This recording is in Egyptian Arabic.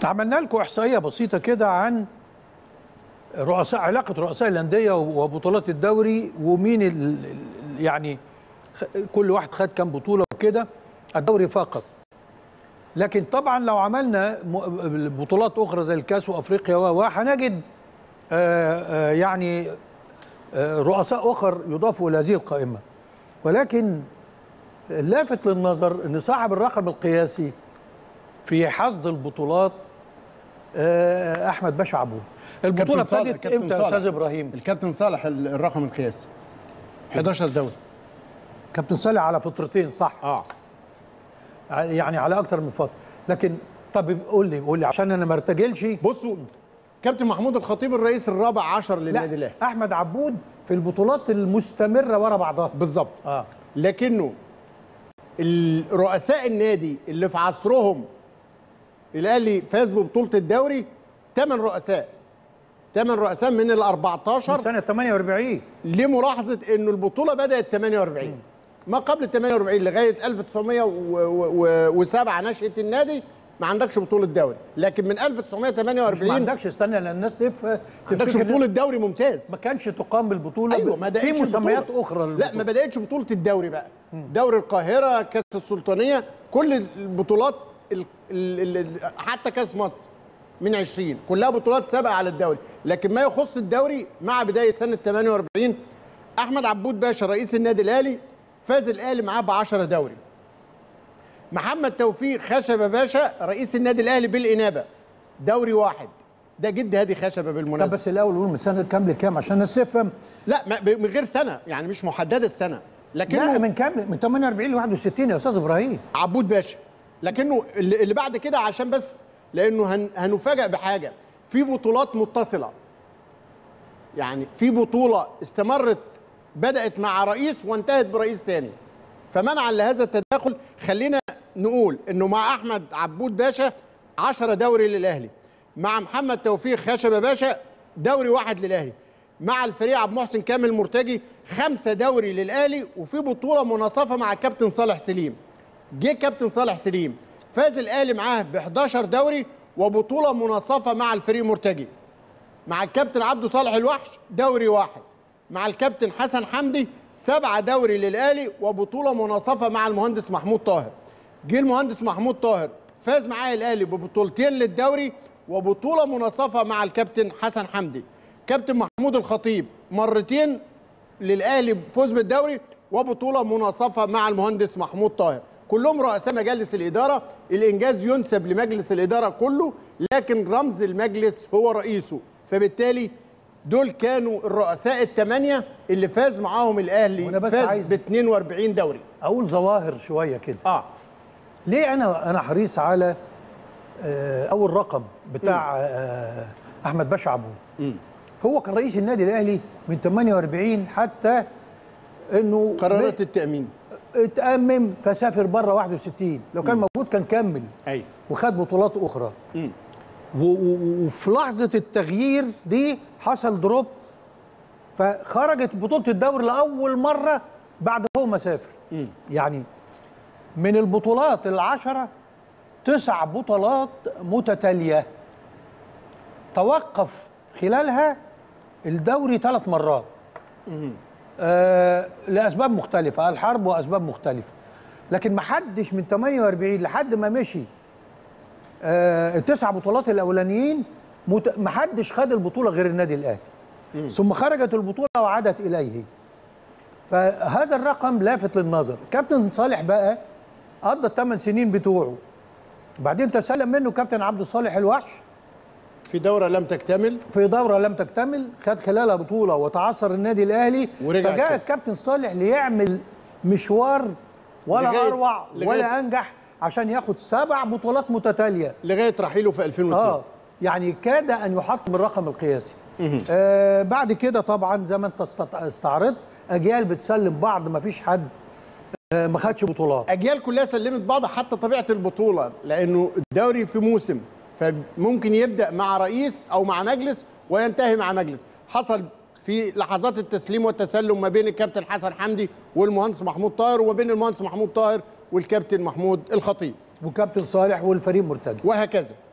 عملنا لكم احصائيه بسيطه كده عن رؤساء علاقه رؤساء الانديه وبطولات الدوري ومين ال ال- يعني خ- كل واحد خد كام بطوله وكده الدوري فقط لكن طبعا لو عملنا م- بطولات اخرى زي الكاس وافريقيا و و هنجد آه، آه، يعني آه، رؤساء اخر يضافوا الى هذه القائمه ولكن اللافت للنظر ان صاحب الرقم القياسي في حصد البطولات آه، احمد باشا عبود البطوله كابتن صالح- ابتدت كابتن امتى يا صالح. استاذ ابراهيم الكابتن صالح ال- الرقم القياسي 11 دوري كابتن صالح على فترتين صح اه يعني على اكتر من فتره لكن طب قول لي قول لي عشان انا ما ارتجلش بصوا كابتن محمود الخطيب الرئيس الرابع عشر للنادي لا الاهلي احمد عبود في البطولات المستمره ورا بعضها بالظبط اه لكنه رؤساء النادي اللي في عصرهم الاهلي فاز ببطوله الدوري ثمان رؤساء ثمان رؤساء من ال من 14 سنه 48 لملاحظه انه البطوله بدات 48 ما قبل 48 لغايه 1907 نشاه النادي ما عندكش بطوله دوري لكن من مش ما 1948 عندكش استنى لان الناس تف ما عندكش تفتكر بطوله دوري ممتاز ما كانش تقام بالبطوله ايوه ب- ما في بداتش مسميات البطولة. اخرى لا للبطولة. ما بداتش بطوله الدوري بقى دوري القاهره كاس السلطانيه كل البطولات ال ال ال حتى كاس مصر من 20 كلها بطولات سابقه على الدوري لكن ما يخص الدوري مع بدايه سنه 48 احمد عبود باشا رئيس النادي الاهلي فاز الاهلي معاه ب 10 دوري محمد توفيق خشبه باشا رئيس النادي الاهلي بالانابه دوري واحد ده جد هادي خشبه طب بالمناسبه بس الاول قول من سنه كام لكام عشان الناس تفهم لا ما- ب- من غير سنه يعني مش محدده السنه لكنه لا من كام من 48 ل 61 يا استاذ ابراهيم عبود باشا لكنه اللي اللي بعد كده عشان بس لانه هن هنفاجئ بحاجه في بطولات متصله يعني في بطوله استمرت بدات مع رئيس وانتهت برئيس تاني فمنعا لهذا التداخل خلينا نقول انه مع احمد عبود باشا 10 دوري للاهلي مع محمد توفيق خشبه باشا دوري واحد للاهلي مع الفريق عبد المحسن كامل مرتجي خمسه دوري للاهلي وفي بطوله مناصفه مع كابتن صالح سليم جه كابتن صالح سليم فاز الاهلي معاه ب 11 دوري وبطوله مناصفه مع الفريق مرتجي مع الكابتن عبده صالح الوحش دوري واحد مع الكابتن حسن حمدي سبعة دوري للأهلي وبطولة مناصفة مع المهندس محمود طاهر جه المهندس محمود طاهر فاز معاه الأهلي ببطولتين للدوري وبطولة مناصفة مع الكابتن حسن حمدي كابتن محمود الخطيب مرتين للأهلي فوز بالدوري وبطولة مناصفة مع المهندس محمود طاهر كلهم رؤساء مجالس الإدارة الإنجاز ينسب لمجلس الإدارة كله لكن رمز المجلس هو رئيسه فبالتالي دول كانوا الرؤساء الثمانية اللي فاز معاهم الأهلي وأنا بس فاز عايز- ب 42 دوري اقول ظواهر شويه كده اه ليه انا انا حريص على آه، اول رقم بتاع آه، احمد باشا عبود هو كان رئيس النادي الاهلي من 48 حتى انه قرارات التأمين اتأمم فسافر بره 61 لو كان موجود كان كمل أي وخد بطولات اخرى مم. و- و- وفي لحظه التغيير دي حصل دروب فخرجت بطوله الدوري لاول مره بعد هو ما سافر يعني من البطولات العشره تسع بطولات متتاليه توقف خلالها الدوري ثلاث مرات آه لاسباب مختلفه الحرب واسباب مختلفه لكن ما حدش من 48 لحد ما مشي آه التسع بطولات الاولانيين مت... ما حدش خد البطوله غير النادي الاهلي ثم خرجت البطوله وعادت اليه فهذا الرقم لافت للنظر كابتن صالح بقى قضى الثمان سنين بتوعه بعدين تسلم منه كابتن عبد الصالح الوحش في دورة لم تكتمل في دوره لم تكتمل خد خلالها بطوله وتعثر النادي الاهلي ورجع فجاء كده. الكابتن صالح ليعمل مشوار ولا لغاية- اروع لغاية- ولا انجح عشان ياخد سبع بطولات متتاليه لغاية رحيله في 2002 اه يعني كاد ان يحطم الرقم القياسي آه بعد كده طبعا زي ما انت استط- استعرضت اجيال بتسلم بعض ما فيش حد آه ما خدش بطولات اجيال كلها سلمت بعض حتى طبيعه البطوله لانه الدوري في موسم فممكن يبدا مع رئيس او مع مجلس وينتهي مع مجلس حصل في لحظات التسليم والتسلم ما بين الكابتن حسن حمدي والمهندس محمود طاهر وما بين المهندس محمود طاهر والكابتن محمود الخطيب وكابتن صالح والفريق مرتجي وهكذا